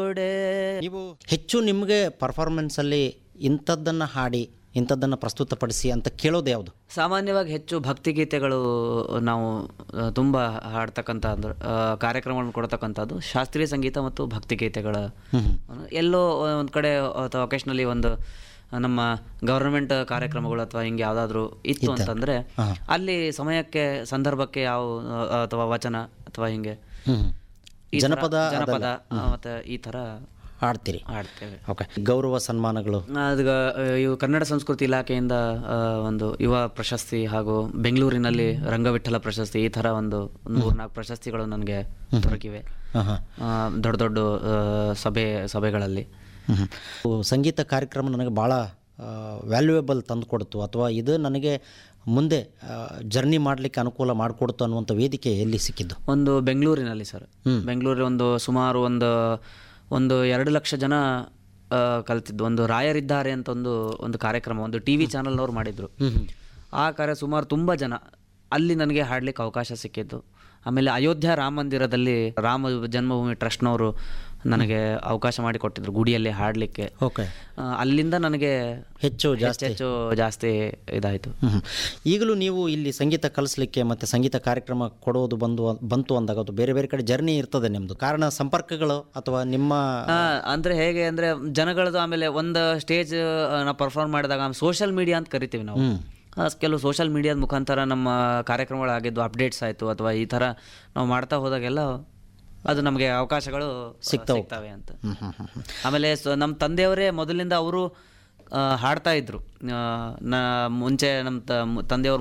ನೀವು ಹೆಚ್ಚು ನಿಮಗೆ ಪರ್ಫಾರ್ಮೆನ್ಸಲ್ಲಿ ಇಂಥದ್ದನ್ನು ಹಾಡಿ ಇಂಥದ್ದನ್ನು ಪ್ರಸ್ತುತಪಡಿಸಿ ಅಂತ ಕೇಳೋದು ಯಾವುದು ಸಾಮಾನ್ಯವಾಗಿ ಹೆಚ್ಚು ಭಕ್ತಿಗೀತೆಗಳು ನಾವು ಆ, ತುಂಬ ಹಾಡ್ತಕ್ಕಂಥ ಅಂದ್ರೆ ಆ, ಕಾರ್ಯಕ್ರಮಗಳನ್ನು ಕೊಡ್ತಕ್ಕಂಥದ್ದು ಶಾಸ್ತ್ರೀಯ ಸಂಗೀತ ಮತ್ತು ಭಕ್ತಿಗೀತೆಗಳ ಎಲ್ಲೋ ಒಂದು ಕಡೆ ಅಥವಾ ಒಕೇಶ್ನಲಿ ಒಂದು ನಮ್ಮ ಗವರ್ನಮೆಂಟ್ ಕಾರ್ಯಕ್ರಮಗಳು ಅಥವಾ ಹಿಂಗೆ ಯಾವುದಾದ್ರೂ ಇತ್ತು ಅಂತಂದ್ರೆ ಅಲ್ಲಿ ಸಮಯಕ್ಕೆ ಸಂದರ್ಭಕ್ಕೆ ಯಾವ ಆ, ಅಥವಾ ವಚನ ಅಥವಾ ಹಿಂಗೆ ಹ್ಮ್. ಈ ಥರ ಜನಪದ ಜನಪದ ಆ, ಮತ್ತೆ ಈ ಥರ ಹಾಡ್ತೀರಿ ಹಾಡ್ತೇವೆ ಓಕೆ ಗೌರವ ಸನ್ಮಾನಗಳು ಅದು ಇವು ಕನ್ನಡ ಸಂಸ್ಕೃತಿ ಇಲಾಖೆಯಿಂದ ಆ, ಒಂದು ಯುವ ಪ್ರಶಸ್ತಿ ಹಾಗೂ ಬೆಂಗಳೂರಿನಲ್ಲಿ ರಂಗವಿಠಲ ಪ್ರಶಸ್ತಿ ಈ ಥರ ಒಂದು ಒಂದು ಮೂರ್ನಾಲ್ಕು ಪ್ರಶಸ್ತಿಗಳು ನನಗೆ ದೊರಕಿವೆ ಹಾಂ ಹಾಂ ಆ, ದೊಡ್ಡ ದೊಡ್ಡ ಆ, ಸಭೆ ಸಭೆಗಳಲ್ಲಿ ಹ್ಮ್. ಸಂಗೀತ ಕಾರ್ಯಕ್ರಮ ನನಗೆ ಭಾಳ ವ್ಯಾಲ್ಯೂಯೇಬಲ್ ತಂದು ಕೊಡ್ತು ಅಥವಾ ಇದು ನನಗೆ ಮುಂದೆ ಜರ್ನಿ ಮಾಡಲಿಕ್ಕೆ ಅನುಕೂಲ ಮಾಡಿಕೊಡ್ತು ಅನ್ನುವಂಥ ವೇದಿಕೆ ಎಲ್ಲಿ ಸಿಕ್ಕಿದ್ದು ಒಂದು ಬೆಂಗಳೂರಿನಲ್ಲಿ ಸರ್ ಬೆಂಗಳೂರಲ್ಲಿ ಒಂದು ಸುಮಾರು ಒಂದು ಒಂದು ಎರಡು ಲಕ್ಷ ಜನ ಆ, ಕಲ್ತಿದ್ದು ಒಂದು ರಾಯರಿದ್ದಾರೆ ಅಂತ ಒಂದು ಒಂದು ಕಾರ್ಯಕ್ರಮ ಒಂದು ಟಿ ವಿ ಚಾನಲ್ನವ್ರು ಮಾಡಿದ್ರು ಆ ಕಾರ್ಯ ಸುಮಾರು ತುಂಬ ಜನ ಅಲ್ಲಿ ನನಗೆ ಹಾಡ್ಲಿಕ್ಕೆ ಅವಕಾಶ ಸಿಕ್ಕಿದ್ದು ಆಮೇಲೆ ಅಯೋಧ್ಯ ರಾಮ ಮಂದಿರದಲ್ಲಿ ರಾಮ ಜನ್ಮಭೂಮಿ ಟ್ರಸ್ಟ್ನವರು ನನಗೆ ಅವಕಾಶ ಮಾಡಿಕೊಟ್ಟಿದ್ರು ಗುಡಿಯಲ್ಲಿ ಹಾಡಲಿಕ್ಕೆ ಓಕೆ ಅಲ್ಲಿಂದ ನನಗೆ ಹೆಚ್ಚು ಜಾಸ್ತಿ ಹೆಚ್ಚು ಜಾಸ್ತಿ ಇದಾಯಿತು ಹ್ಮ್. ಈಗಲೂ ನೀವು ಇಲ್ಲಿ ಸಂಗೀತ ಕಲಿಸ್ಲಿಕ್ಕೆ ಮತ್ತು ಸಂಗೀತ ಕಾರ್ಯಕ್ರಮ ಕೊಡೋದು ಬಂದು ಬಂತು ಅಂದಾಗ ಅದು ಬೇರೆ ಬೇರೆ ಕಡೆ ಜರ್ನಿ ಇರ್ತದೆ ನಿಮ್ಮದು ಕಾರಣ ಸಂಪರ್ಕಗಳು ಅಥವಾ ನಿಮ್ಮ ಆ, ಅಂದ್ರೆ ಹೇಗೆ ಅಂದ್ರೆ ಜನಗಳದ್ದು ಆಮೇಲೆ ಒಂದು ಸ್ಟೇಜ್ ನಾವು ಪರ್ಫಾರ್ಮ್ ಮಾಡಿದಾಗ ಸೋಷಿಯಲ್ ಮೀಡಿಯಾ ಅಂತ ಕರಿತೀವಿ ನಾವು ಆ, ಕೆಲವು ಸೋಷಿಯಲ್ ಮೀಡಿಯಾದ ಮುಖಾಂತರ ನಮ್ಮ ಕಾರ್ಯಕ್ರಮಗಳಾಗಿದ್ದು ಅಪ್ಡೇಟ್ಸ್ ಆಯಿತು ಅಥವಾ ಈ ಥರ ನಾವು ಮಾಡ್ತಾ ಹೋದಾಗೆಲ್ಲ ಅದು ನಮಗೆ ಅವಕಾಶಗಳು ಸಿಗ್ತವೆ ಅಂತ ಹ್ಮ್, ಹ್ಮ್, ಹ್ಮ್, ಹ್ಮ್. ಆಮೇಲೆ ಸ- ನಮ್ಮ ತಂದೆಯವರೇ ಮೊದಲಿಂದ ಅವರು ಹಾಡ್ತಾ ಇದ್ರು ಆ, ನಾ ಮುಂಚೆ ನಮ್ಮ ತಂದೆಯವ್ರ